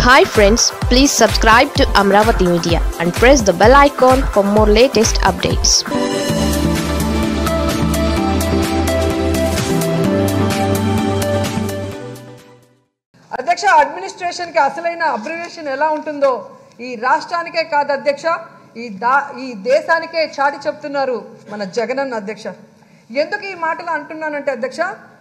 Hi friends please subscribe to Amaravati media and press the bell icon for more latest updates అధ్యక్ష administration కి అసలైన abbreviation ఎలా ఉంటుందో ఈ రాష్ట్రానికే కాదు అధ్యక్ష ఈ దా ఈ దేశానికే చాటి చెప్తున్నారు మన జగనన్న అధ్యక్ష ఎందుకు ఈ మాటలు అంటున్నానంటే అధ్యక్ష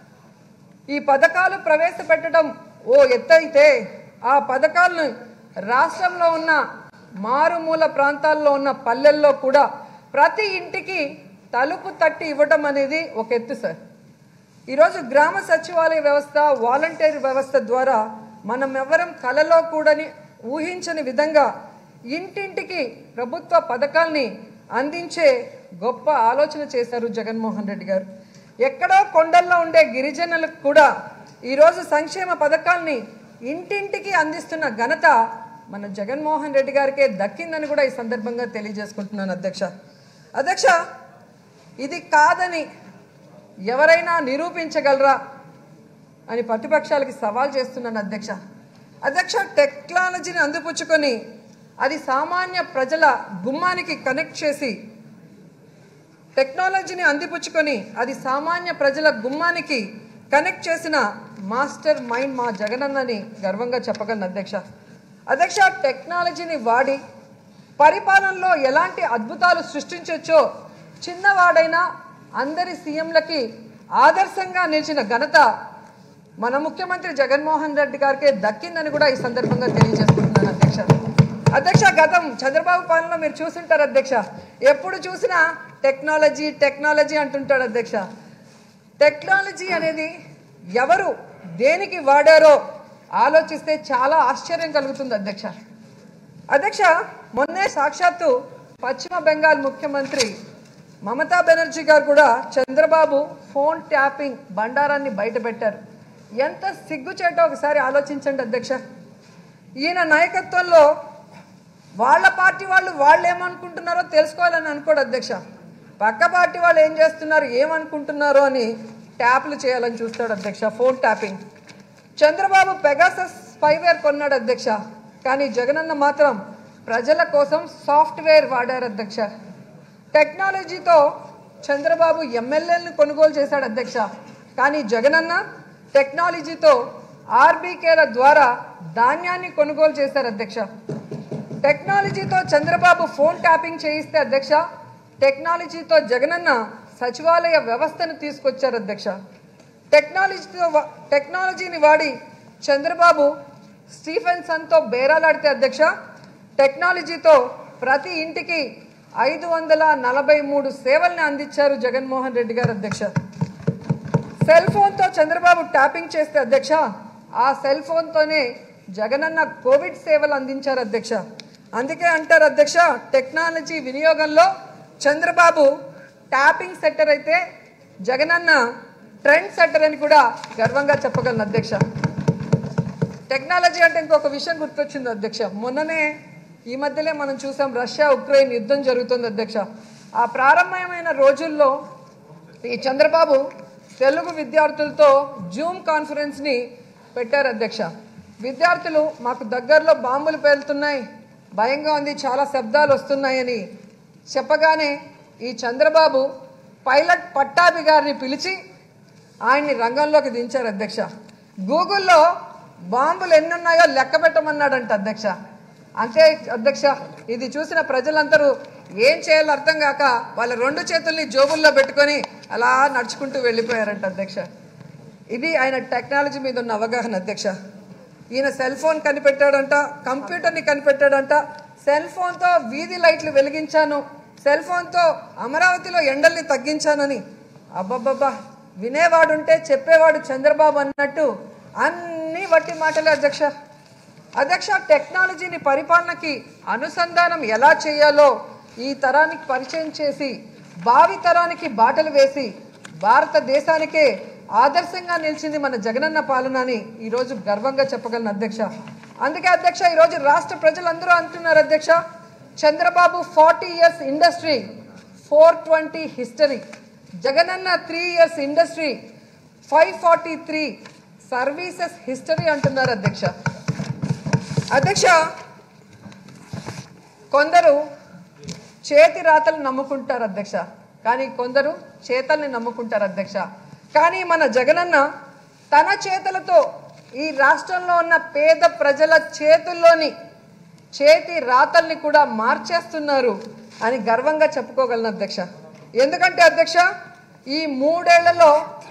ఈ పథకాలు ప్రవేశపెట్టడం ఓ ఎత్తైతే ఆ పథకాలను రాష్ట్రంలో ఉన్న మారుమూల ప్రాంతాల్లో ఉన్న పల్లెల్లో కూడా ప్రతి ఇంటికి తలుపు తట్టి ఇవ్వడం అనేది ఒక ఎత్తు సార్ ఈరోజు గ్రామ సచివాలయ వ్యవస్థ వాలంటీర్ వ్యవస్థ ద్వారా మనం ఎవరం కలలో కూడని ఊహించని విధంగా ఇంటింటికి ప్రభుత్వ పథకాల్ని అందించే గొప్ప ఆలోచన చేశారు జగన్మోహన్ రెడ్డి గారు ఎక్కడో కొండల్లో ఉండే గిరిజనులకు కూడా ఈరోజు సంక్షేమ పథకాల్ని ఇంటింటికి అందిస్తున్న ఘనత మన జగన్మోహన్ రెడ్డి గారికే దక్కిందని కూడా ఈ సందర్భంగా తెలియజేసుకుంటున్నాను అధ్యక్ష అధ్యక్ష ఇది కాదని ఎవరైనా నిరూపించగలరా అని ప్రతిపక్షాలకి సవాల్ చేస్తున్నాను అధ్యక్ష అధ్యక్ష టెక్నాలజీని అందిపుచ్చుకొని అది సామాన్య ప్రజల గుమ్మానికి కనెక్ట్ చేసి టెక్నాలజీని అందిపుచ్చుకొని అది సామాన్య ప్రజల గుమ్మానికి కనెక్ట్ చేసిన మాస్టర్ మైండ్ మా జగనన్నని గర్వంగా చెప్పగలను అధ్యక్ష అధ్యక్ష టెక్నాలజీని వాడి పరిపాలనలో ఎలాంటి అద్భుతాలు సృష్టించవచ్చో చిన్నవాడైనా అందరి సీఎంలకి ఆదర్శంగా నిలిచిన ఘనత మన ముఖ్యమంత్రి జగన్మోహన్ రెడ్డి గారికే దక్కిందని కూడా ఈ సందర్భంగా తెలియజేసుకుంటున్నాను అధ్యక్ష అధ్యక్ష గతం చంద్రబాబు పాలనలో మీరు చూసుంటారు అధ్యక్ష ఎప్పుడు చూసినా టెక్నాలజీ టెక్నాలజీ అంటుంటాడు అధ్యక్ష టెక్నాలజీ అనేది ఎవరు దేనికి వాడారో ఆలోచిస్తే చాలా ఆశ్చర్యం కలుగుతుంది అధ్యక్ష అధ్యక్ష మొన్నే సాక్షాత్తు పశ్చిమ బెంగాల్ ముఖ్యమంత్రి మమతా బెనర్జీ గారు కూడా చంద్రబాబు ఫోన్ ట్యాపింగ్ బండారాన్ని బయటపెట్టారు ఎంత సిగ్గుచేటో ఒకసారి ఆలోచించండి అధ్యక్ష ఈయన నాయకత్వంలో వాళ్ళ పార్టీ వాళ్ళు వాళ్ళు ఏమనుకుంటున్నారో తెలుసుకోవాలని అనుకోడు అధ్యక్ష పక్క పార్టీ వాళ్ళు ఏం చేస్తున్నారు ఏమనుకుంటున్నారో అని ట్యాప్లు చేయాలని చూస్తాడు అధ్యక్ష phone tapping Chandrababu Pegasus spyware కొన్నాడు అధ్యక్ష కానీ జగనన్న మాత్రం ప్రజల కోసం సాఫ్ట్వేర్ వాడారు అధ్యక్ష టెక్నాలజీతో చంద్రబాబు ఎమ్మెల్యేలను కొనుగోలు చేశాడు అధ్యక్ష కానీ జగనన్న టెక్నాలజీతో ఆర్బీకేల ద్వారా ధాన్యాన్ని కొనుగోలు చేశారు అధ్యక్ష టెక్నాలజీతో చంద్రబాబు ఫోన్ ట్యాపింగ్ చేయిస్తే అధ్యక్ష టెక్నాలజీతో జగనన్న సచివాలయ వ్యవస్థను తీసుకొచ్చారు అధ్యక్ష టెక్నాలజీతో వా- టెక్నాలజీని వాడి చంద్రబాబు స్టీఫెన్సన్తో బేరాలాడితే అధ్యక్ష టెక్నాలజీతో ప్రతి ఇంటికి ఐదు వందల నలభై మూడు సేవల్ని అందించారు జగన్మోహన్ రెడ్డి గారు అధ్యక్ష సెల్ ఫోన్తో చంద్రబాబు ట్యాపింగ్ చేస్తే అధ్యక్ష ఆ సెల్ ఫోన్తోనే జగనన్న కోవిడ్ సేవలు అందించారు అధ్యక్ష అందుకే అంటారు అధ్యక్ష టెక్నాలజీ వినియోగంలో చంద్రబాబు ట్యాపింగ్ సెక్టర్ అయితే జగనన్న ట్రెండ్ సెక్టర్ అని కూడా గర్వంగా చెప్పగలను అధ్యక్ష టెక్నాలజీ అంటే ఇంకొక విషయం గుర్తొచ్చింది అధ్యక్ష మొన్ననే ఈ మధ్యలో మనం చూసాం రష్యా ఉక్రెయిన్ యుద్ధం జరుగుతుంది అధ్యక్ష ఆ ప్రారంభమైన రోజుల్లో ఈ చంద్రబాబు తెలుగు విద్యార్థులతో జూమ్ కాన్ఫరెన్స్ని పెట్టారు అధ్యక్ష విద్యార్థులు మాకు దగ్గరలో బాంబులు పేలుతున్నాయి భయంగా ఉంది చాలా శబ్దాలు వస్తున్నాయని చెప్పగానే ఈ చంద్రబాబు పైలట్ పట్టాభి గారిని పిలిచి ఆయన్ని రంగంలోకి దించారు అధ్యక్ష గూగుల్లో బాంబులు ఎన్ని ఉన్నాయో లెక్క పెట్టమన్నాడంట అధ్యక్ష అంతే అధ్యక్ష ఇది చూసిన ప్రజలందరూ ఏం చేయాలో అర్థం కాక వాళ్ళ రెండు చేతుల్ని జోబుల్లో పెట్టుకొని అలా నడుచుకుంటూ వెళ్ళిపోయారంట అధ్యక్ష ఇది ఆయన టెక్నాలజీ మీద ఉన్న అవగాహన అధ్యక్ష ఈయన సెల్ ఫోన్ కనిపెట్టాడంట కంప్యూటర్ని కనిపెట్టాడంట సెల్ ఫోన్తో వీధి లైట్లు వెలిగించాను సెల్ ఫోన్తో అమరావతిలో ఎండల్ని తగ్గించానని అబ్బబ్బబ్బా వినేవాడుంటే చెప్పేవాడు చంద్రబాబు అన్నట్టు అన్ని వట్టి మాటలే అధ్యక్ష అధ్యక్ష టెక్నాలజీని పరిపాలనకి అనుసంధానం ఎలా చేయాలో ఈ తరానికి పరిచయం చేసి భావి తరానికి బాటలు వేసి భారతదేశానికే ఆదర్శంగా నిలిచింది మన జగనన్న పాలన అని ఈరోజు గర్వంగా చెప్పగలను అధ్యక్ష అందుకే అధ్యక్ష ఈరోజు రాష్ట్ర ప్రజలందరూ అంటున్నారు అధ్యక్ష Chandrababu forty years industry four twenty history Jagananna three years industry five forty three services history అంటున్నారు అధ్యక్ష అధ్యక్ష కొందరు చేతి రాతలు నమ్ముకుంటారు అధ్యక్ష కానీ కొందరు చేతల్ని నమ్ముకుంటారు అధ్యక్ష కానీ మన జగనన్న తన చేతులతో ఈ రాష్ట్రంలో ఉన్న పేద ప్రజల చేతుల్లోని చేతి రాతల్ని కూడా మార్చేస్తున్నారు అని గర్వంగా చెప్పుకోగలను అధ్యక్ష ఎందుకంటే అధ్యక్ష ఈ మూడేళ్లలో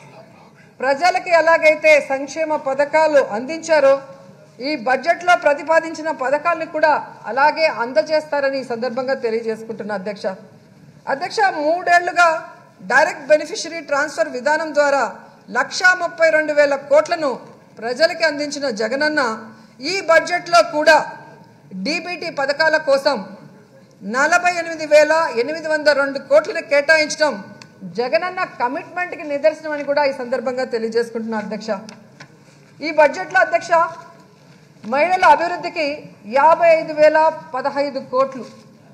ప్రజలకి ఎలాగైతే సంక్షేమ పథకాలు అందించారో ఈ బడ్జెట్లో ప్రతిపాదించిన పథకాలను కూడా అలాగే అందజేస్తారని ఈ సందర్భంగా తెలియజేసుకుంటున్నా అధ్యక్ష అధ్యక్ష మూడేళ్లుగా డైరెక్ట్ బెనిఫిషరీ ట్రాన్స్ఫర్ విధానం ద్వారా లక్షా ముప్పై రెండు వేల కోట్లను ప్రజలకి అందించిన జగనన్న ఈ బడ్జెట్లో కూడా డీబీటీ పథకాల కోసం నలభై ఎనిమిది వేల ఎనిమిది వందల రెండు కోట్లను కేటాయించడం జగనన్న కమిట్మెంట్కి నిదర్శనం అని కూడా ఈ సందర్భంగా తెలియజేసుకుంటున్నా అధ్యక్ష ఈ బడ్జెట్లో అధ్యక్ష మహిళల అభివృద్ధికి యాభై ఐదు వేల పదహైదు కోట్లు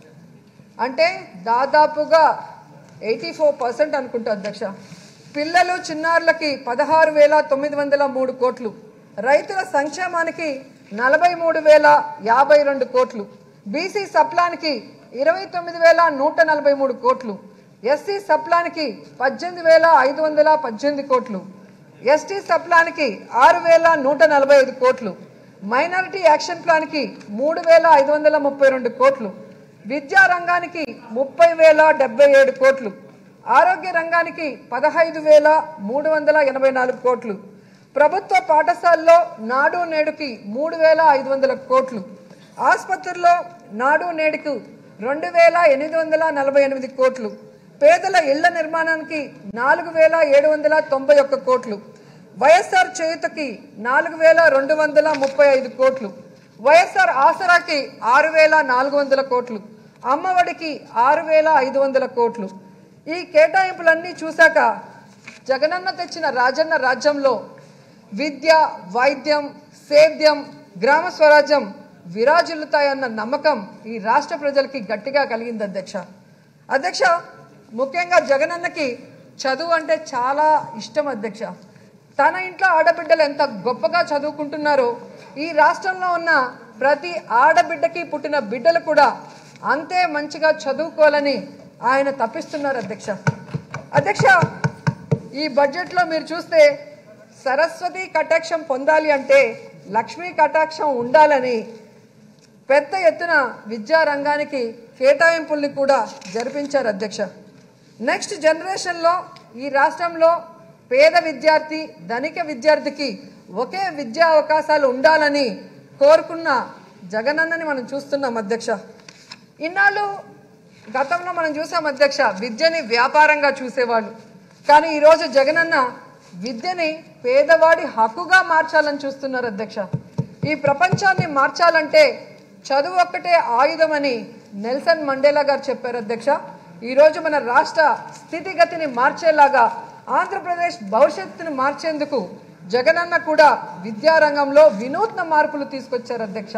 అంటే దాదాపుగా ఎయిటీ ఫోర్ పర్సెంట్ అనుకుంటా అధ్యక్ష పిల్లలు చిన్నారులకి పదహారు వేల తొమ్మిది వందల మూడు కోట్లు రైతుల సంక్షేమానికి నలభై మూడు వేల యాభై రెండు కోట్లు బీసీ సప్లానికి ఇరవై తొమ్మిది వేల నూట నలభై మూడు కోట్లు ఎస్సీ సప్లానికి పద్దెనిమిది వేల ఐదు వందల పద్దెనిమిది కోట్లు ఎస్టీ సప్లానికి ఆరు వేల నూట నలభై ఐదు కోట్లు మైనారిటీ యాక్షన్ ప్లాన్కి మూడు వేల ఐదు వందల ముప్పై రెండు కోట్లు విద్యా రంగానికి ముప్పై వేల డెబ్బై ఏడు కోట్లు ఆరోగ్య రంగానికి పదహైదు వేల మూడు వందల ఎనభై నాలుగు కోట్లు ప్రభుత్వ పాఠశాలలో నాడు నేడుకి మూడు వేల ఐదు వందల కోట్లు ఆసుపత్రుల్లో నాడు నేడుకు రెండు వేల ఎనిమిది వందల నలభై ఎనిమిది కోట్లు పేదల ఇళ్ల నిర్మాణానికి నాలుగు వేల ఏడు వందల తొంభై ఒక్క కోట్లు వైఎస్ఆర్ చేయుతకి నాలుగు వేల రెండు వందల ముప్పై ఐదు కోట్లు వైఎస్ఆర్ ఆసరాకి ఆరు వేల నాలుగు వందల కోట్లు అమ్మఒడికి ఆరు వేల ఐదు వందల కోట్లు ఈ కేటాయింపులన్నీ చూశాక జగనన్న తెచ్చిన రాజన్న రాజ్యంలో విద్య వైద్యం సేద్యం గ్రామ స్వరాజ్యం విరాజిల్లుతాయన్న నమ్మకం ఈ రాష్ట్ర ప్రజలకి గట్టిగా కలిగింది అధ్యక్ష అధ్యక్ష ముఖ్యంగా జగనన్నకి చదువు అంటే చాలా ఇష్టం అధ్యక్ష తన ఇంట్లో ఆడబిడ్డలు ఎంత గొప్పగా చదువుకుంటున్నారో ఈ రాష్ట్రంలో ఉన్న ప్రతి ఆడబిడ్డకి పుట్టిన బిడ్డలు కూడా అంతే మంచిగా చదువుకోవాలని ఆయన తప్పిస్తున్నారు అధ్యక్ష అధ్యక్ష ఈ బడ్జెట్లో మీరు చూస్తే సరస్వతి కటాక్షం పొందాలి అంటే లక్ష్మీ కటాక్షం ఉండాలని పెద్ద ఎత్తున విద్యా రంగానికి కేటాయింపుల్ని కూడా జరిపించారు అధ్యక్ష నెక్స్ట్ జనరేషన్లో ఈ రాష్ట్రంలో పేద విద్యార్థి ధనిక విద్యార్థికి ఒకే విద్యా అవకాశాలు ఉండాలని కోరుకున్న జగనన్నని మనం చూస్తున్నాం అధ్యక్ష ఇన్నాళ్ళు గతంలో మనం చూసాం అధ్యక్ష విద్యని వ్యాపారంగా చూసేవాళ్ళు కానీ ఈరోజు జగనన్న విద్యని పేదవాడి హక్కుగా మార్చాలని చూస్తున్నారు అధ్యక్ష ఈ ప్రపంచాన్ని మార్చాలంటే చదువు ఒక్కటే ఆయుధమని నెల్సన్ మండేలా గారు చెప్పారు అధ్యక్ష ఈరోజు మన రాష్ట్ర స్థితిగతిని మార్చేలాగా ఆంధ్రప్రదేశ్ భవిష్యత్తును మార్చేందుకు జగనన్న కూడా విద్యారంగంలో వినూత్న మార్పులు తీసుకొచ్చారు అధ్యక్ష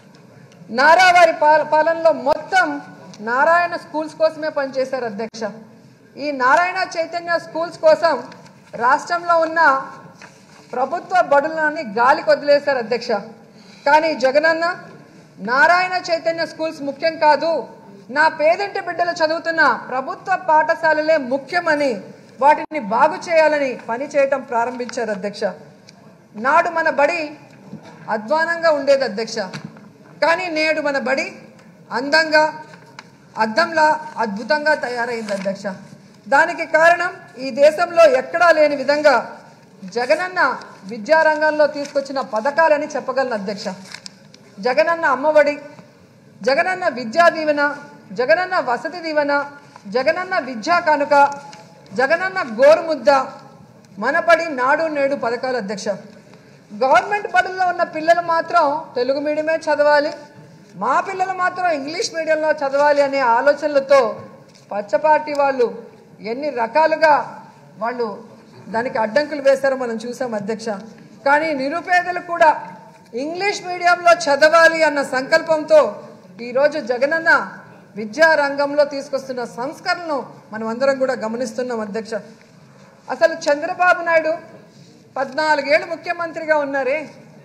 నారావారి పాల- పాలనలో మొత్తం నారాయణ స్కూల్స్ కోసమే పనిచేశారు అధ్యక్ష ఈ నారాయణ చైతన్య స్కూల్స్ కోసం రాష్ట్రంలో ఉన్న ప్రభుత్వ బడులని గాలికి వదిలేశారు అధ్యక్ష కానీ జగనన్న నారాయణ చైతన్య స్కూల్స్ ముఖ్యం కాదు నా పేదింటి బిడ్డలు చదువుతున్న ప్రభుత్వ పాఠశాలలే ముఖ్యమని వాటిని బాగు చేయాలని పని చేయటం ప్రారంభించారు అధ్యక్ష నాడు మన బడి అధ్వానంగా ఉండేది అధ్యక్ష కానీ నేడు మన బడి అందంగా అద్దంలా అద్భుతంగా తయారైంది అధ్యక్ష దానికి కారణం ఈ దేశంలో ఎక్కడా లేని విధంగా జగనన్న విద్యారంగంలో తీసుకొచ్చిన పథకాలని చెప్పగలను అధ్యక్ష జగనన్న అమ్మఒడి జగనన్న విద్యా దీవెన జగనన్న వసతి దీవెన జగనన్న విద్యా కానుక జగనన్న గోరుముద్ద మనబడి నాడు నేడు పథకాలు అధ్యక్ష గవర్నమెంట్ బడుల్లో ఉన్న పిల్లలు మాత్రం తెలుగు మీడియమే చదవాలి మా పిల్లలు మాత్రం ఇంగ్లీష్ మీడియంలో చదవాలి అనే ఆలోచనలతో పచ్చ పార్టీ వాళ్ళు ఎన్ని రకాలుగా వాళ్ళు దానికి అడ్డంకులు వేశారో మనం చూసాం అధ్యక్ష కానీ నిరుపేదలు కూడా ఇంగ్లీష్ మీడియంలో చదవాలి అన్న సంకల్పంతో ఈరోజు జగనన్న విద్యా రంగంలో తీసుకొస్తున్న సంస్కరణను మనం అందరం కూడా గమనిస్తున్నాం అధ్యక్ష అసలు చంద్రబాబు నాయుడు పద్నాలుగేళ్ళు ముఖ్యమంత్రిగా ఉన్నారే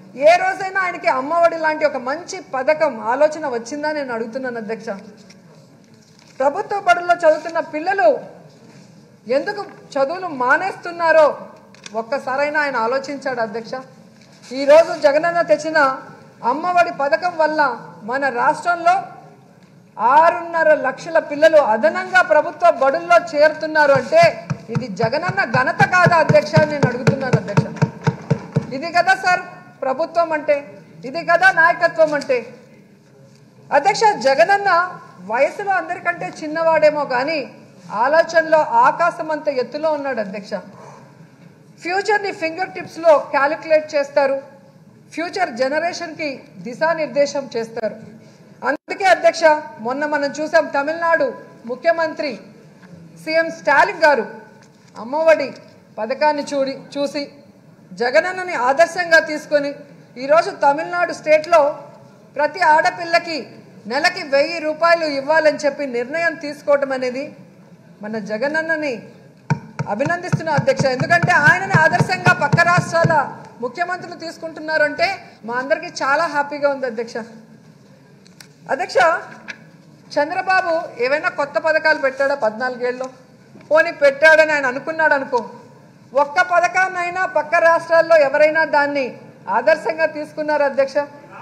ఏ రోజైనా ఆయనకి అమ్మఒడి లాంటి ఒక మంచి పథకం ఆలోచన వచ్చిందా నేను అడుగుతున్నాను అధ్యక్ష ప్రభుత్వ బడుల్లో చదువుతున్న పిల్లలు ఎందుకు చదువులు మానేస్తున్నారో ఒక్కసారైనా ఆయన ఆలోచించాడు అధ్యక్ష ఈరోజు జగనన్న తెచ్చిన అమ్మఒడి పథకం వల్ల మన రాష్ట్రంలో ఆరున్నర లక్షల పిల్లలు అదనంగా ప్రభుత్వ బడుల్లో చేరుతున్నారు అంటే ఇది జగనన్న ఘనత కాదా అధ్యక్ష అని నేను అడుగుతున్నాను అధ్యక్ష ఇది కదా సార్ ప్రభుత్వం అంటే ఇది కదా నాయకత్వం అంటే అధ్యక్ష జగనన్న వయసులో అందరికంటే చిన్నవాడేమో కానీ ఆలోచనలో ఆకాశం అంత ఎత్తులో ఉన్నాడు అధ్యక్ష ఫ్యూచర్ని ఫింగర్ టిప్స్లో క్యాలిక్యులేట్ చేస్తారు ఫ్యూచర్ జనరేషన్కి దిశానిర్దేశం చేస్తారు అందుకే అధ్యక్ష మొన్న మనం చూసాం తమిళనాడు ముఖ్యమంత్రి సీఎం స్టాలిన్ గారు అమ్మఒడి పథకాన్ని చూడి చూసి జగనన్నని ఆదర్శంగా తీసుకొని ఈరోజు తమిళనాడు స్టేట్లో ప్రతి ఆడపిల్లకి నెలకి వెయ్యి రూపాయలు ఇవ్వాలని చెప్పి నిర్ణయం తీసుకోవటం అనేది మన జగనన్నని అభినందిస్తున్నా అధ్యక్ష ఎందుకంటే ఆయనని ఆదర్శంగా పక్క రాష్ట్రాల ముఖ్యమంత్రులు తీసుకుంటున్నారంటే మా అందరికీ చాలా హ్యాపీగా ఉంది అధ్యక్ష అధ్యక్ష చంద్రబాబు ఏవైనా కొత్త పథకాలు పెట్టాడా పద్నాలుగేళ్ళలో పోనీ పెట్టాడని ఆయన అనుకున్నాడు అనుకో ఒక్క పథకాన్నైనా పక్క రాష్ట్రాల్లో ఎవరైనా దాన్ని ఆదర్శంగా తీసుకున్నారు అధ్యక్ష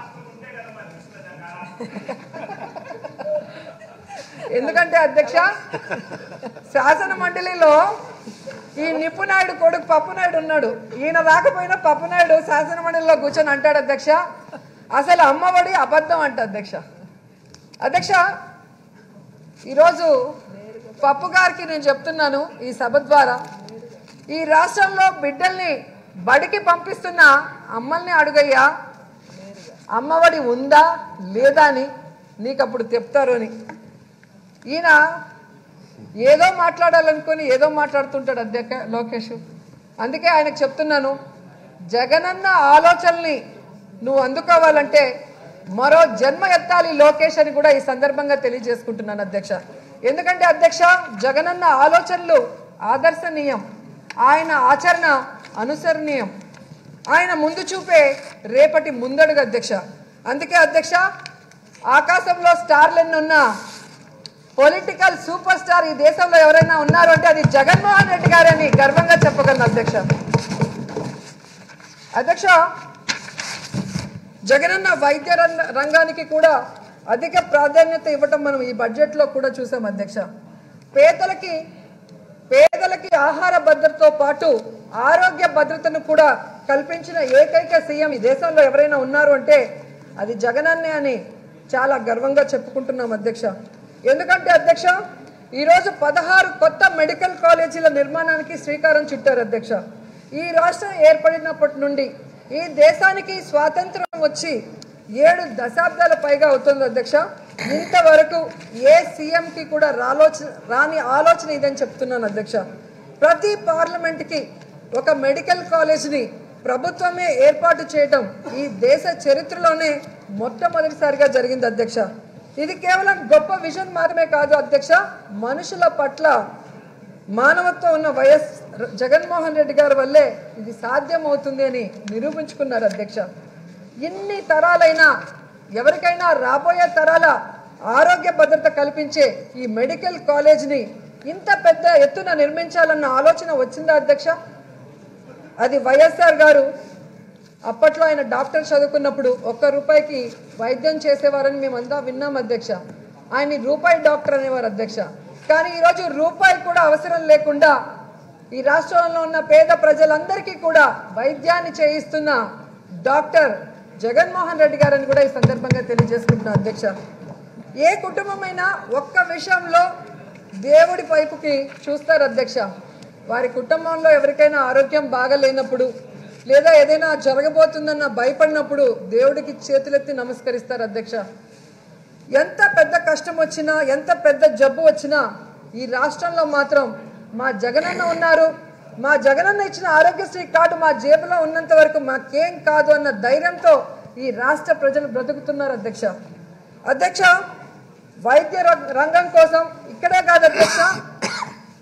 ఎందుకంటే అధ్యక్ష శాసన మండలిలో ఈ నిప్పునాయుడు కొడుకు పప్పునాయుడు ఉన్నాడు ఈయన రాకపోయినా పప్పునాయుడు శాసన మండలిలో కూర్చొని అంటాడు అధ్యక్ష అసలు అమ్మఒడి అబద్ధం అంట అధ్యక్ష అధ్యక్ష ఈరోజు పప్పు గారికి నేను చెప్తున్నాను ఈ సభ ద్వారా ఈ రాష్ట్రంలో బిడ్డల్ని బడికి పంపిస్తున్న అమ్మల్ని అడుగయ్యా అమ్మఒడి ఉందా లేదా అని నీకు అప్పుడు చెప్తారు అని ఈయన ఏదో మాట్లాడాలనుకొని ఏదో మాట్లాడుతుంటాడు అధ్యక్ష లోకేష్ అందుకే ఆయనకు చెప్తున్నాను జగనన్న ఆలోచనల్ని నువ్వు అందుకోవాలంటే మరో జన్మ ఎత్తాలి లోకేష్ అని కూడా ఈ సందర్భంగా తెలియజేసుకుంటున్నాను అధ్యక్ష ఎందుకంటే అధ్యక్ష జగనన్న ఆలోచనలు ఆదర్శనీయం ఆయన ఆచరణ అనుసరణీయం ఆయన ముందు చూపే రేపటి ముందడుగు అధ్యక్ష అందుకే అధ్యక్ష ఆకాశంలో స్టార్లెన్ని ఉన్నా పొలిటికల్ సూపర్ స్టార్ ఈ దేశంలో ఎవరైనా ఉన్నారు అంటే అది జగన్మోహన్ రెడ్డి గారని గర్వంగా చెప్పగలను అధ్యక్ష అధ్యక్ష జగనన్న వైద్య రంగ- రంగానికి కూడా అధిక ప్రాధాన్యత ఇవ్వటం మనం ఈ బడ్జెట్లో కూడా చూసాం అధ్యక్ష పేదలకి పేదలకి ఆహార భద్రతతో పాటు ఆరోగ్య భద్రతను కూడా కల్పించిన ఏకైక సీఎం ఈ దేశంలో ఎవరైనా ఉన్నారు అంటే అది జగనన్నే అని చాలా గర్వంగా చెప్పుకుంటున్నాం అధ్యక్ష ఎందుకంటే అధ్యక్ష ఈరోజు పదహారు కొత్త మెడికల్ కాలేజీల నిర్మాణానికి శ్రీకారం చుట్టారు అధ్యక్ష ఈ రాష్ట్రం ఏర్పడినప్పటి నుండి ఈ దేశానికి స్వాతంత్రం వచ్చి ఏడు దశాబ్దాల పైగా అవుతుంది అధ్యక్ష ఇంతవరకు ఏ సీఎంకి కూడా రాలోచన రాని ఆలోచన ఇదని చెప్తున్నాను అధ్యక్ష ప్రతి పార్లమెంట్కి ఒక మెడికల్ కాలేజ్ని ప్రభుత్వమే ఏర్పాటు చేయటం ఈ దేశ చరిత్రలోనే మొట్టమొదటిసారిగా జరిగింది అధ్యక్ష ఇది కేవలం గొప్ప విజన్ మాత్రమే కాదు అధ్యక్ష మనుషుల పట్ల మానవత్వం ఉన్న వైఎస్ ర- జగన్మోహన్ రెడ్డి గారి వల్లే ఇది సాధ్యమవుతుంది అని నిరూపించుకున్నారు అధ్యక్ష ఎన్ని తరాలైనా ఎవరికైనా రాబోయే తరాల ఆరోగ్య భద్రత కల్పించే ఈ మెడికల్ కాలేజ్ని ఇంత పెద్ద ఎత్తున నిర్మించాలన్న ఆలోచన వచ్చిందా అధ్యక్ష అది వైఎస్ఆర్ గారు అప్పట్లో ఆయన డాక్టర్ చదువుకున్నప్పుడు ఒక్క రూపాయికి వైద్యం చేసేవారని మేమంతా విన్నాం అధ్యక్ష ఆయన్ని రూపాయి డాక్టర్ అనేవారు అధ్యక్ష కానీ ఈరోజు రూపాయి కూడా అవసరం లేకుండా ఈ రాష్ట్రంలో ఉన్న పేద ప్రజలందరికీ కూడా వైద్యాన్ని చేయిస్తున్న డాక్టర్ జగన్మోహన్ రెడ్డి గారని కూడా ఈ సందర్భంగా తెలియజేసుకుంటున్నా అధ్యక్ష ఏ కుటుంబమైనా ఒక్క విషయంలో దేవుడి వైపుకి చూస్తారు అధ్యక్ష వారి కుటుంబంలో ఎవరికైనా ఆరోగ్యం బాగలేనప్పుడు లేదా ఏదైనా జరగబోతుందన్న భయపడినప్పుడు దేవుడికి చేతులెత్తి నమస్కరిస్తారు అధ్యక్ష ఎంత పెద్ద కష్టం వచ్చినా ఎంత పెద్ద జబ్బు వచ్చినా ఈ రాష్ట్రంలో మాత్రం మా జగనన్న ఉన్నారు మా జగనన్న ఇచ్చిన ఆరోగ్యశ్రీ కార్డు మా జేబులో ఉన్నంత వరకు మాకేం కాదు అన్న ధైర్యంతో ఈ రాష్ట్ర ప్రజలు బ్రతుకుతున్నారు అధ్యక్ష అధ్యక్ష వైద్య రం- రంగం కోసం ఇక్కడే కాదు అధ్యక్ష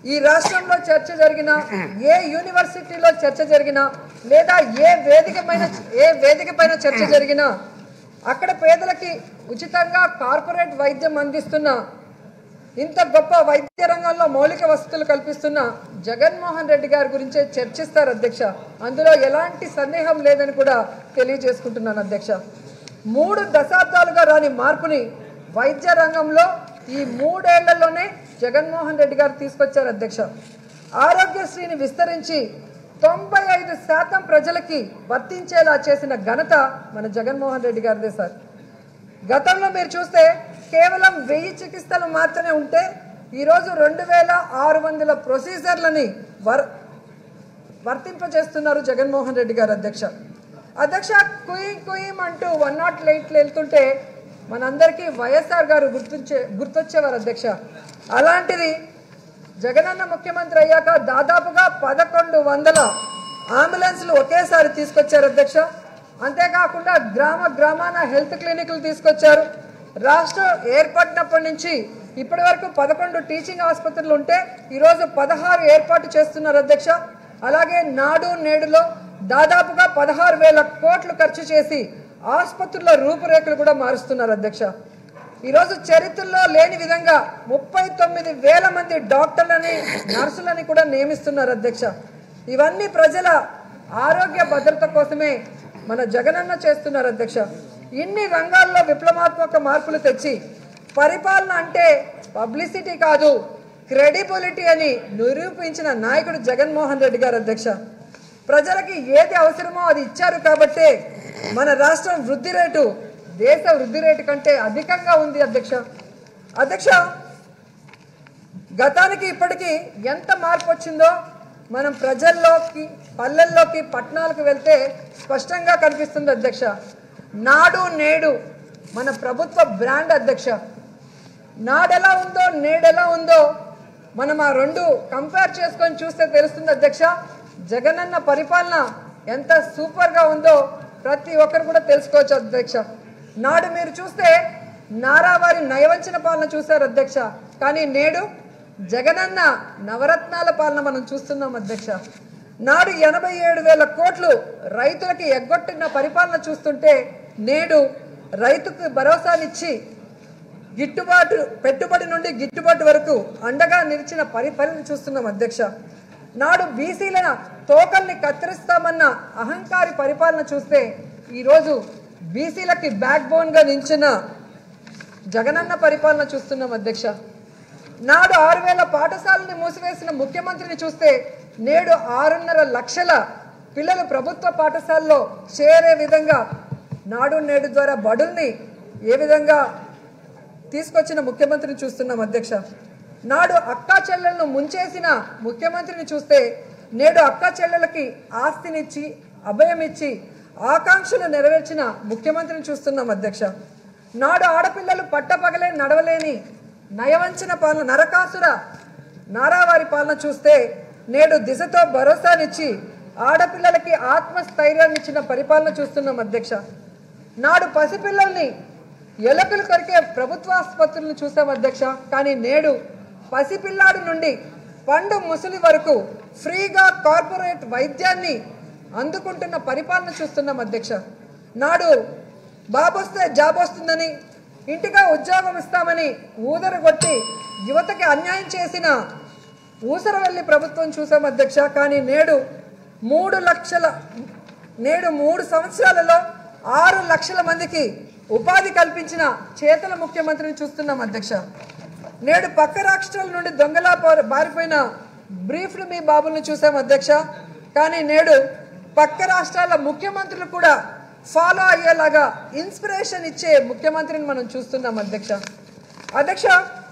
ఈ రాష్ట్రంలో చర్చ జరిగినా ఏ యూనివర్సిటీలో చర్చ జరిగినా లేదా ఏ వేదిక పైన ఏ వేదిక పైన చర్చ జరిగినా అక్కడ పేదలకి ఉచితంగా కార్పొరేట్ వైద్యం అందిస్తున్న ఇంత గొప్ప వైద్య రంగంలో మౌలిక వసతులు కల్పిస్తున్న జగన్మోహన్ రెడ్డి గారి గురించే చర్చిస్తారు అధ్యక్ష అందులో ఎలాంటి సందేహం లేదని కూడా తెలియజేసుకుంటున్నాను అధ్యక్ష మూడు దశాబ్దాలుగా రాని మార్పుని వైద్య రంగంలో ఈ మూడేళ్లలోనే జగన్మోహన్ రెడ్డి గారు తీసుకొచ్చారు అధ్యక్ష ఆరోగ్యశ్రీని విస్తరించి తొంభై ఐదు శాతం ప్రజలకి వర్తించేలా చేసిన ఘనత మన జగన్మోహన్ రెడ్డి గారిదే సార్ గతంలో మీరు చూస్తే కేవలం వెయ్యి చికిత్సలు మాత్రమే ఉంటే ఈరోజు రెండు వేల ఆరు వందల ప్రొసీజర్లని వర్ వర్తింపజేస్తున్నారు జగన్మోహన్ రెడ్డి గారు అధ్యక్ష అధ్యక్ష కుయి కుయిం అంటూ వన్ నాట్ ఎయిట్లు వెళ్తుంటే మనందరికీ వైఎస్ఆర్ గారు గుర్తుంచే గుర్తొచ్చేవారు అధ్యక్ష అలాంటిది జగనన్న ముఖ్యమంత్రి అయ్యాక దాదాపుగా పదకొండు వందల అంబులెన్స్లు ఒకేసారి తీసుకొచ్చారు అధ్యక్ష అంతేకాకుండా గ్రామ గ్రామాన హెల్త్ క్లినిక్లు తీసుకొచ్చారు రాష్ట్రం ఏర్పడినప్పటి నుంచి ఇప్పటి వరకు పదకొండు టీచింగ్ ఆసుపత్రులు ఉంటే ఈరోజు పదహారు ఏర్పాటు చేస్తున్నారు అధ్యక్ష అలాగే నాడు నేడులో దాదాపుగా పదహారు వేల కోట్లు ఖర్చు చేసి ఆసుపత్రుల రూపురేఖలు కూడా మారుస్తున్నారు అధ్యక్ష ఈరోజు చరిత్రలో లేని విధంగా ముప్పై తొమ్మిది వేల మంది డాక్టర్లని నర్సులని కూడా నియమిస్తున్నారు అధ్యక్ష ఇవన్నీ ప్రజల ఆరోగ్య భద్రత కోసమే మన జగనన్న చేస్తున్నారు అధ్యక్ష ఇన్ని రంగాల్లో విప్లవాత్మక మార్పులు తెచ్చి పరిపాలన అంటే పబ్లిసిటీ కాదు క్రెడిబిలిటీ అని నిరూపించిన నాయకుడు జగన్మోహన్ రెడ్డి గారు అధ్యక్ష ప్రజలకి ఏది అవసరమో అది ఇచ్చారు కాబట్టే మన రాష్ట్రం వృద్ధి రేటు దేశ వృద్ధి రేటు కంటే అధికంగా ఉంది అధ్యక్ష అధ్యక్ష గతానికి ఇప్పటికీ ఎంత మార్పు వచ్చిందో మనం ప్రజల్లోకి పల్లెల్లోకి పట్టణాలకు వెళ్తే స్పష్టంగా కనిపిస్తుంది అధ్యక్ష నాడు నేడు మన ప్రభుత్వ బ్రాండ్ అధ్యక్ష నాడెలా ఉందో నేడెలా ఉందో మనం ఆ రెండు కంపేర్ చేసుకొని చూస్తే తెలుస్తుంది అధ్యక్ష జగనన్న పరిపాలన ఎంత సూపర్గా ఉందో ప్రతి ఒక్కరు కూడా తెలుసుకోవచ్చు అధ్యక్ష నాడు మీరు చూస్తే నారా వారి నయవంచన పాలన చూశారు అధ్యక్ష కానీ నేడు జగనన్న నవరత్నాల పాలన మనం చూస్తున్నాం అధ్యక్ష నాడు ఎనభై ఏడు వేల కోట్లు రైతులకి ఎగ్గొట్టిన పరిపాలన చూస్తుంటే నేడు రైతుకు భరోసానిచ్చి గిట్టుబాటు పెట్టుబడి నుండి గిట్టుబాటు వరకు అండగా నిలిచిన పరిపాలన చూస్తున్నాం అధ్యక్ష నాడు బీసీల తోకల్ని కత్తిరిస్తామన్న అహంకారి పరిపాలన చూస్తే ఈరోజు బీసీలకి బ్యాక్ బోన్గా నిలిచిన జగనన్న పరిపాలన చూస్తున్నాం అధ్యక్ష నాడు ఆరు వేల పాఠశాలని మూసివేసిన ముఖ్యమంత్రిని చూస్తే నేడు ఆరున్నర లక్షల పిల్లలు ప్రభుత్వ పాఠశాలలో చేరే విధంగా నాడు నేడు ద్వారా బడుల్ని ఏ విధంగా తీసుకొచ్చిన ముఖ్యమంత్రిని చూస్తున్నాం అధ్యక్ష నాడు అక్కా చెల్లెలను ముంచేసిన ముఖ్యమంత్రిని చూస్తే నేడు అక్కా చెల్లెలకి ఆస్తినిచ్చి అభయమిచ్చి ఆకాంక్షలు నెరవేర్చిన ముఖ్యమంత్రిని చూస్తున్నాం అధ్యక్ష నాడు ఆడపిల్లలు పట్టపగలే నడవలేని నయవంచన పాలన నరకాసుర నారావారి పాలన చూస్తే నేడు దిశతో భరోసానిచ్చి ఆడపిల్లలకి ఆత్మస్థైర్యాన్ని ఇచ్చిన పరిపాలన చూస్తున్నాం అధ్యక్ష నాడు పసిపిల్లల్ని ఎలకలు కొరికే ప్రభుత్వ ఆసుపత్రులను చూసాం అధ్యక్ష కానీ నేడు పసిపిల్లాడి నుండి పండు ముసలి వరకు ఫ్రీగా కార్పొరేట్ వైద్యాన్ని అందుకుంటున్న పరిపాలన చూస్తున్నాం అధ్యక్ష నాడు బాబొస్తే జాబ్ వస్తుందని ఇంటిగా ఉద్యోగం ఇస్తామని ఊదరగొట్టి యువతకి అన్యాయం చేసిన ఊసరవెల్లి ప్రభుత్వం చూసాం అధ్యక్ష కానీ నేడు మూడు లక్షల నేడు మూడు సంవత్సరాలలో ఆరు లక్షల మందికి ఉపాధి కల్పించిన చేతల ముఖ్యమంత్రిని చూస్తున్నాం అధ్యక్ష నేడు పక్క రాష్ట్రాల నుండి దొంగలా పారి- పారిపోయిన బ్రీఫ్లు మీ బాబుల్ని చూసాం అధ్యక్ష కానీ నేడు పక్క రాష్ట్రాల ముఖ్యమంత్రులు కూడా ఫాలో అయ్యేలాగా ఇన్స్పిరేషన్ ఇచ్చే ముఖ్యమంత్రిని మనం చూస్తున్నాం అధ్యక్ష అధ్యక్ష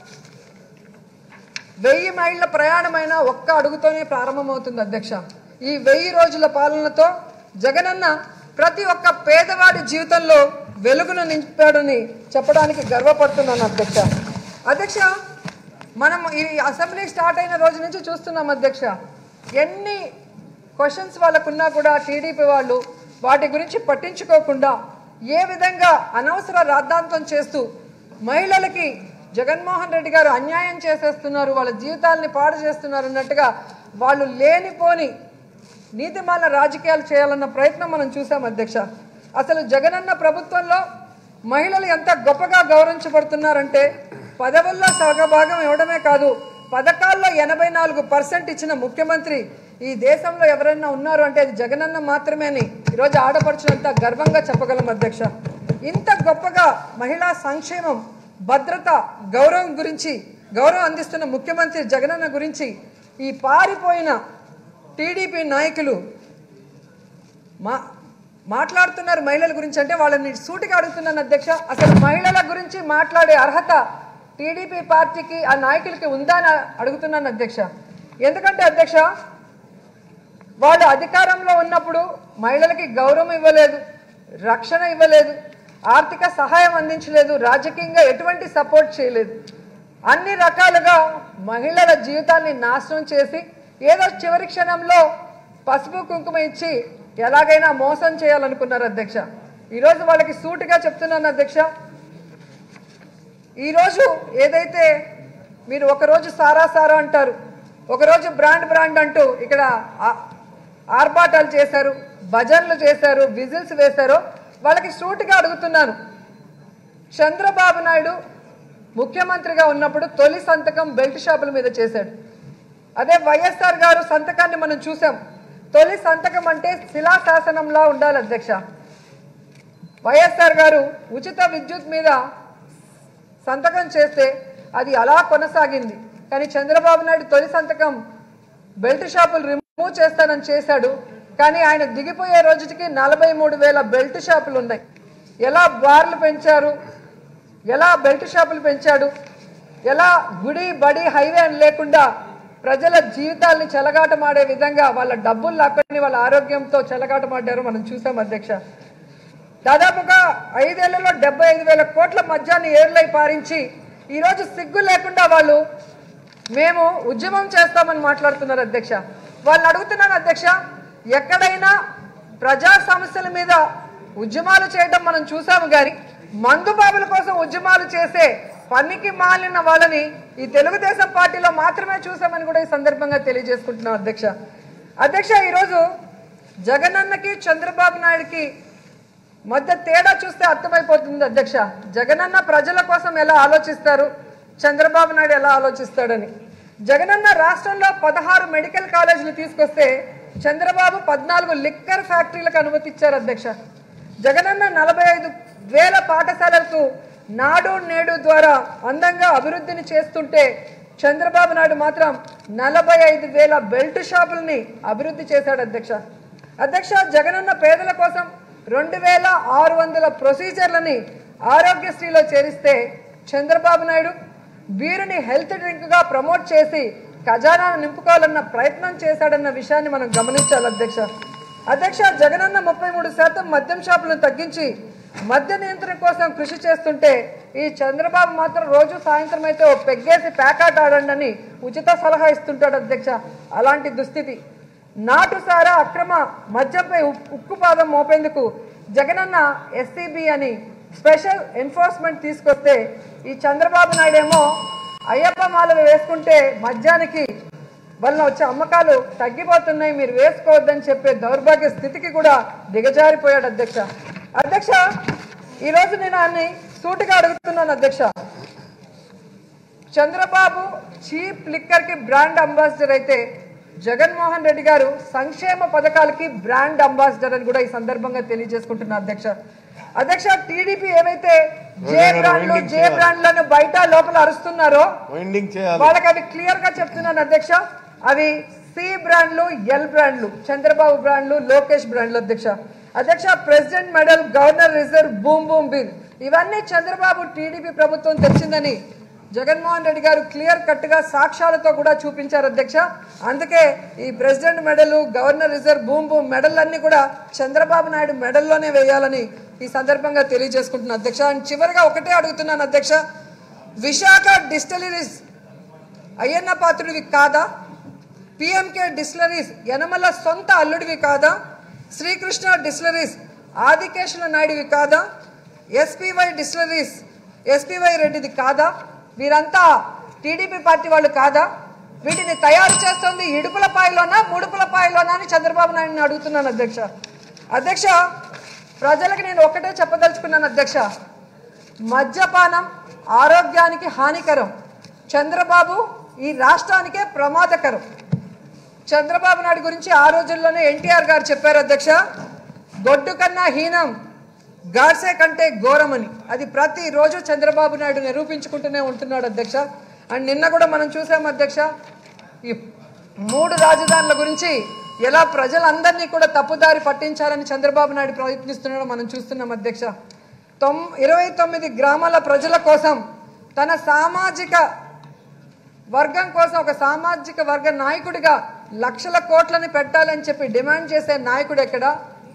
వెయ్యి మైళ్ళ ప్రయాణమైన ఒక్క అడుగుతోనే ప్రారంభమవుతుంది అధ్యక్ష ఈ వెయ్యి రోజుల పాలనతో జగనన్న ప్రతి ఒక్క పేదవాడి జీవితంలో వెలుగును నింపాడని చెప్పడానికి గర్వపడుతున్నాను అధ్యక్ష అధ్యక్ష మనం ఈ అసెంబ్లీ స్టార్ట్ అయిన రోజు నుంచి చూస్తున్నాం అధ్యక్ష ఎన్ని క్వశ్చన్స్ వాళ్ళకున్నా కూడా టీడీపీ వాళ్ళు వాటి గురించి పట్టించుకోకుండా ఏ విధంగా అనవసర రాద్ధాంతం చేస్తూ మహిళలకి జగన్మోహన్ రెడ్డి గారు అన్యాయం చేసేస్తున్నారు వాళ్ళ జీవితాలని పాడు చేస్తున్నారు అన్నట్టుగా వాళ్ళు లేనిపోని నీతిమాల రాజకీయాలు చేయాలన్న ప్రయత్నం మనం చూసాం అధ్యక్ష అసలు జగనన్న ప్రభుత్వంలో మహిళలు ఎంత గొప్పగా గౌరవించబడుతున్నారంటే పదవుల్లో సగభాగం ఇవ్వడమే కాదు పథకాల్లో ఎనభై నాలుగు పర్సెంట్ ఇచ్చిన ముఖ్యమంత్రి ఈ దేశంలో ఎవరైనా ఉన్నారు అంటే అది జగనన్న మాత్రమే అని ఈరోజు ఆడపడుచునంత గర్వంగా చెప్పగలం అధ్యక్ష ఇంత గొప్పగా మహిళా సంక్షేమం భద్రత గౌరవం గురించి గౌరవం అందిస్తున్న ముఖ్యమంత్రి జగనన్న గురించి ఈ పారిపోయిన టీడీపీ నాయకులు మా మాట్లాడుతున్నారు మహిళల గురించి అంటే వాళ్ళని సూటిగా అడుగుతున్నాను అధ్యక్ష అసలు మహిళల గురించి మాట్లాడే అర్హత టీడీపీ పార్టీకి ఆ నాయకులకి ఉందా అని అడుగుతున్నాను అధ్యక్ష ఎందుకంటే అధ్యక్ష వాళ్ళు అధికారంలో ఉన్నప్పుడు మహిళలకి గౌరవం ఇవ్వలేదు రక్షణ ఇవ్వలేదు ఆర్థిక సహాయం అందించలేదు రాజకీయంగా ఎటువంటి సపోర్ట్ చేయలేదు అన్ని రకాలుగా మహిళల జీవితాన్ని నాశనం చేసి ఏదో చివరి క్షణంలో పసుపు కుంకుమ ఇచ్చి ఎలాగైనా మోసం చేయాలనుకున్నారు అధ్యక్ష ఈరోజు వాళ్ళకి సూటిగా చెప్తున్నాను అధ్యక్ష ఈరోజు ఏదైతే మీరు ఒకరోజు సారా సారా అంటారు ఒకరోజు బ్రాండ్ బ్రాండ్ అంటూ ఇక్కడ ఆ- ఆర్భాటాలు చేశారు భజనలు చేశారు విజిల్స్ వేశారు వాళ్ళకి సూటిగా అడుగుతున్నాను చంద్రబాబు నాయుడు ముఖ్యమంత్రిగా ఉన్నప్పుడు తొలి సంతకం బెల్ట్ షాపుల మీద చేశాడు అదే వైఎస్ఆర్ గారు సంతకాన్ని మనం చూసాం తొలి సంతకం అంటే శిలాశాసనంలా ఉండాలి అధ్యక్ష వైఎస్ఆర్ గారు ఉచిత విద్యుత్ మీద సంతకం చేస్తే అది అలా కొనసాగింది కానీ చంద్రబాబు నాయుడు తొలి సంతకం బెల్ట్ షాపులు రిమూవ్ చేస్తానని చేశాడు కానీ ఆయన దిగిపోయే రోజుకి నలభై మూడు వేల బెల్ట్ షాపులు ఉన్నాయి ఎలా బార్లు పెంచారు ఎలా బెల్ట్ షాపులు పెంచాడు ఎలా గుడి బడి హైవే అని లేకుండా ప్రజల జీవితాల్ని చెలగాటమాడే విధంగా వాళ్ళ డబ్బులు లాక్కొని వాళ్ళ ఆరోగ్యంతో చెలగాటమాడారు మనం చూసాం అధ్యక్ష దాదాపుగా ఐదేళ్లలో డెబ్బై ఐదు వేల కోట్ల మద్యాన్ని ఏర్లై పారించి ఈరోజు సిగ్గు లేకుండా వాళ్ళు మేము ఉద్యమం చేస్తామని మాట్లాడుతున్నారు అధ్యక్ష వాళ్ళని అడుగుతున్నాను అధ్యక్ష ఎక్కడైనా ప్రజా సమస్యల మీద ఉద్యమాలు చేయడం మనం చూసాము కానీ మందు బాబుల కోసం ఉద్యమాలు చేసే పనికి మాలిన వాళ్ళని ఈ తెలుగుదేశం పార్టీలో మాత్రమే చూసామని కూడా ఈ సందర్భంగా తెలియజేసుకుంటున్నాం అధ్యక్ష అధ్యక్ష ఈరోజు జగనన్నకి చంద్రబాబు నాయుడుకి మధ్య తేడా చూస్తే అర్థమైపోతుంది అధ్యక్ష జగనన్న ప్రజల కోసం ఎలా ఆలోచిస్తారు చంద్రబాబు నాయుడు ఎలా ఆలోచిస్తాడని జగనన్న రాష్ట్రంలో పదహారు మెడికల్ కాలేజీలు తీసుకొస్తే చంద్రబాబు పద్నాలుగు లిక్కర్ ఫ్యాక్టరీలకు అనుమతి ఇచ్చారు అధ్యక్ష జగనన్న నలభై ఐదు వేల పాఠశాలలకు నాడు నేడు ద్వారా అందంగా అభివృద్ధిని చేస్తుంటే చంద్రబాబు నాయుడు మాత్రం నలభై ఐదు వేల బెల్ట్ షాపుల్ని అభివృద్ధి చేశాడు అధ్యక్ష అధ్యక్ష జగనన్న పేదల కోసం రెండు వేల ఆరు వందల ప్రొసీజర్లని ఆరోగ్యశ్రీలో చేరిస్తే చంద్రబాబు నాయుడు బీరుని హెల్త్ డ్రింక్గా ప్రమోట్ చేసి ఖజానాను నింపుకోవాలన్న ప్రయత్నం చేశాడన్న విషయాన్ని మనం గమనించాలి అధ్యక్ష అధ్యక్ష జగనన్న ముప్పై మూడు శాతం మద్యం షాపులను తగ్గించి మద్య నియంత్రణ కోసం కృషి చేస్తుంటే ఈ చంద్రబాబు మాత్రం రోజు సాయంత్రం అయితే ఓ పెగ్గేసి ప్యాకాట్ ఆడండి అని ఉచిత సలహా ఇస్తుంటాడు అధ్యక్ష అలాంటి దుస్థితి నాటు సారా అక్రమ మద్యంపై ఉప్- ఉక్కుపాదం మోపేందుకు జగనన్న ఎస్సీబీ అని స్పెషల్ ఎన్ఫోర్స్మెంట్ తీసుకొస్తే ఈ చంద్రబాబు నాయుడు ఏమో అయ్యప్ప మాలలు వేసుకుంటే మద్యానికి వల్ల వచ్చే అమ్మకాలు తగ్గిపోతున్నాయి మీరు వేసుకోవద్దని చెప్పే దౌర్భాగ్య స్థితికి కూడా దిగజారిపోయాడు అధ్యక్ష అధ్యక్ష ఈరోజు నేను ఆయన్ని సూటిగా అడుగుతున్నాను అధ్యక్ష చంద్రబాబు చీప్ లిక్కర్ కి బ్రాండ్ అంబాసిడర్ అయితే జగన్మోహన్ రెడ్డి గారు సంక్షేమ పథకాలకి బ్రాండ్ అంబాసిడర్ అని కూడా ఈ సందర్భంగా తెలియజేసుకుంటున్నా అధ్యక్ష అధ్యక్ష టీడీపీ ఏవైతే జే బ్రాండ్లు జే బ్రాండ్లను బయట లోపల అరుస్తున్నారో వైండింగ్ చేయాలి వాళ్ళకి అవి క్లియర్ గా చెప్తున్నాను అధ్యక్ష అవి సి బ్రాండ్లు ఎల్ బ్రాండ్లు చంద్రబాబు బ్రాండ్లు లోకేష్ బ్రాండ్లు అధ్యక్ష అధ్యక్ష president medal governor reserve boom boom bill ఇవన్నీ చంద్రబాబు టీడీపీ ప్రభుత్వం తెచ్చిందని జగన్మోహన్ రెడ్డి గారు క్లియర్ కట్ గా సాక్ష్యాలతో కూడా చూపించారు అధ్యక్ష అందుకే ఈ president medal governor reserve boom boom medal అన్ని కూడా చంద్రబాబు నాయుడు మెడల్లోనే వేయాలని ఈ సందర్భంగా తెలియజేసుకుంటున్నాను అధ్యక్ష అండ్ చివరిగా ఒకటే అడుగుతున్నాను అధ్యక్ష విశాఖ డిస్టిలరీస్ అయ్యన్న పాత్రుడివి కాదా పిఎంకే డిస్టిలరీస్ యనమల సొంత అల్లుడివి కాదా శ్రీకృష్ణ డిస్టిలరీస్ ఆదికేశుల నాయుడివి కాదా ఎస్పీవై డిస్టిలరీస్ ఎస్పీవై రెడ్డిది కాదా వీరంతా టీడీపీ పార్టీ వాళ్ళు కాదా వీటిని తయారు చేస్తుంది ఇడుపులపాయలోనా ముడుపులపాయలోనా అని చంద్రబాబు నాయుడిని అడుగుతున్నాను అధ్యక్ష అధ్యక్ష ప్రజలకు నేను ఒక్కటే చెప్పదలుచుకున్నాను అధ్యక్ష మద్యపానం ఆరోగ్యానికి హానికరం చంద్రబాబు ఈ రాష్ట్రానికే ప్రమాదకరం చంద్రబాబు నాయుడు గురించి ఆ రోజుల్లోనే ఎన్టీఆర్ గారు చెప్పారు అధ్యక్ష గొడ్డు కన్నా హీనం గాడ్సే కంటే ఘోరమని అది ప్రతిరోజు చంద్రబాబు నాయుడు నిరూపించుకుంటూనే ఉంటున్నాడు అధ్యక్ష అండ్ నిన్న కూడా మనం చూసాం అధ్యక్ష ఈ మూడు రాజధానుల గురించి ఎలా ప్రజలందరినీ కూడా తప్పుదారి పట్టించాలని చంద్రబాబు నాయుడు ప్రయత్నిస్తున్నాడో మనం చూస్తున్నాం అధ్యక్ష తొమ్ ఇరవై తొమ్మిది గ్రామాల ప్రజల కోసం తన సామాజిక వర్గం కోసం ఒక సామాజిక వర్గ నాయకుడిగా లక్షల కోట్లని పెట్టాలని చెప్పి డిమాండ్ చేసే నాయకుడు ఎక్కడ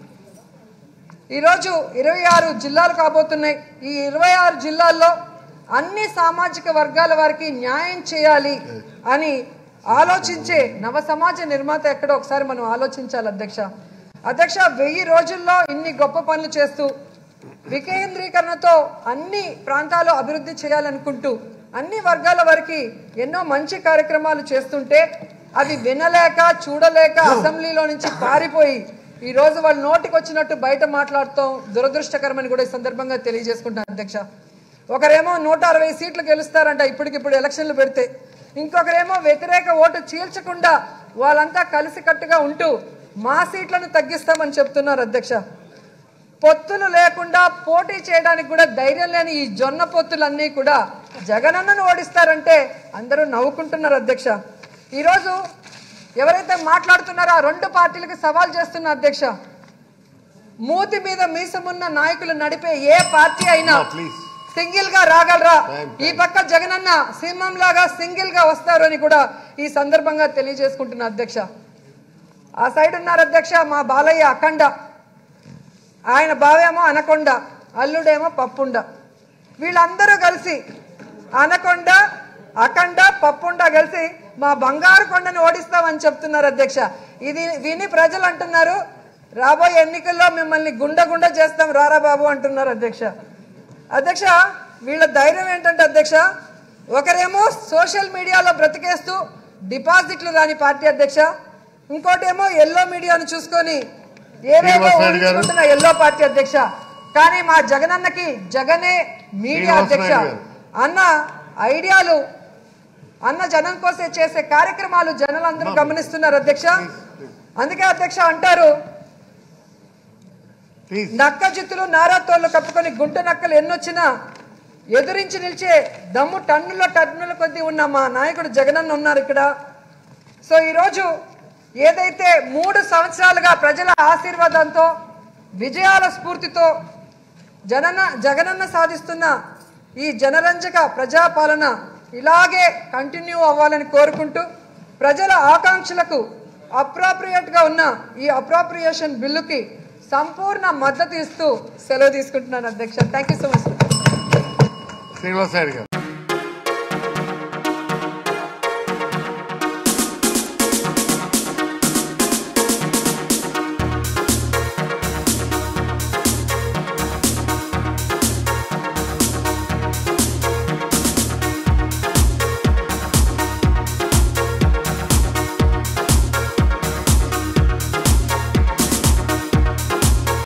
ఈరోజు ఇరవై ఆరు జిల్లాలు కాబోతున్నాయి ఈ ఇరవై ఆరు జిల్లాల్లో అన్ని సామాజిక వర్గాల వారికి న్యాయం చేయాలి అని ఆలోచించే నవ సమాజ నిర్మాత ఎక్కడో ఒకసారి మనం ఆలోచించాలి అధ్యక్ష అధ్యక్ష వెయ్యి రోజుల్లో ఇన్ని గొప్ప పనులు చేస్తూ వికేంద్రీకరణతో అన్ని ప్రాంతాలు అభివృద్ధి చేయాలనుకుంటూ అన్ని వర్గాల వారికి ఎన్నో మంచి కార్యక్రమాలు చేస్తుంటే అది వినలేక చూడలేక అసెంబ్లీలో నుంచి పారిపోయి ఈ రోజు వాళ్ళు నోటికి వచ్చినట్టు బయట మాట్లాడటం దురదృష్టకరమని కూడా ఈ సందర్భంగా తెలియజేసుకుంటాను అధ్యక్ష ఒకరేమో నూట అరవై సీట్లు గెలుస్తారంట ఇప్పటికిప్పుడు ఎలక్షన్లు పెడితే ఇంకొకరేమో వ్యతిరేక ఓటు చీల్చకుండా వాళ్ళంతా కలిసికట్టుగా ఉంటూ మా సీట్లను తగ్గిస్తామని చెప్తున్నారు అధ్యక్ష పొత్తులు లేకుండా పోటీ చేయడానికి కూడా ధైర్యం లేని ఈ జొన్న పొత్తులన్నీ కూడా జగనన్నను ఓడిస్తారంటే అందరూ నవ్వుకుంటున్నారు అధ్యక్ష ఈరోజు ఎవరైతే మాట్లాడుతున్నారో ఆ రెండు పార్టీలకు సవాల్ చేస్తున్న అధ్యక్ష మూతి మీద మీసమున్న నాయకులు నడిపే ఏ పార్టీ అయినా ప్లీజ్ సింగిల్ గా రాగలరా ఈ పక్క జగనన్న సింహం లాగా సింగిల్ గా వస్తారు అని కూడా ఈ సందర్భంగా తెలియజేసుకుంటున్న అధ్యక్ష ఆ సైడ్ ఉన్నారు అధ్యక్ష మా బాలయ్య అఖండ ఆయన బావేమో అనకొండ అల్లుడేమో పప్పుండ వీళ్ళందరూ కలిసి అనకొండ అఖండ పప్పుండ కలిసి మా బంగారు కొండని ఓడిస్తామని చెప్తున్నారు అధ్యక్ష ఇది విని ప్రజలు అంటున్నారు రాబోయే ఎన్నికల్లో మిమ్మల్ని గుండె గుండె చేస్తాం రారా బాబు అంటున్నారు అధ్యక్ష అధ్యక్ష వీళ్ళ ధైర్యం ఏంటంటే అధ్యక్ష ఒకరేమో సోషల్ మీడియాలో బ్రతికేస్తూ డిపాజిట్లు రాని పార్టీ అధ్యక్ష ఇంకోటేమో ఎల్లో మీడియాను చూసుకొని ఏవేవో శ్రీనివాస్ నాయుడు గారు. ఊహించుకుంటున్న ఎల్లో పార్టీ అధ్యక్ష కానీ మా జగనన్నకి జగనే మీడియా శ్రీనివాస్ అధ్యక్ష నాయుడు గారు. అన్న ఐడియాలు అన్న జనం కోసం చేసే కార్యక్రమాలు జనాలందరూ గమనిస్తున్నారు అధ్యక్ష అందుకే అధ్యక్ష అంటారు ప్లీజ్ నక్క జిత్తులు నారాతోళ్ళు కప్పుకొని గుంట నక్కలు ఎన్నొచ్చినా ఎదురించి నిలిచే దమ్ము టన్నుల టన్నుల కొద్దీ ఉన్న మా నాయకుడు జగనన్న ఉన్నారు ఇక్కడ సో ఈరోజు ఏదైతే మూడు సంవత్సరాలుగా ప్రజల ఆశీర్వాదంతో విజయాల స్ఫూర్తితో జనన జగనన్న సాధిస్తున్న ఈ జనరంజక ప్రజాపాలన ఇలాగే కంటిన్యూ అవ్వాలని కోరుకుంటూ ప్రజల ఆకాంక్షలకు అప్రాప్రియేట్గా ఉన్న ఈ అప్రాప్రియేషన్ బిల్లుకి సంపూర్ణ మద్దతు ఇస్తూ సెలవు తీసుకుంటున్నాను అధ్యక్ష thank you so much Srinivas Naidu గారు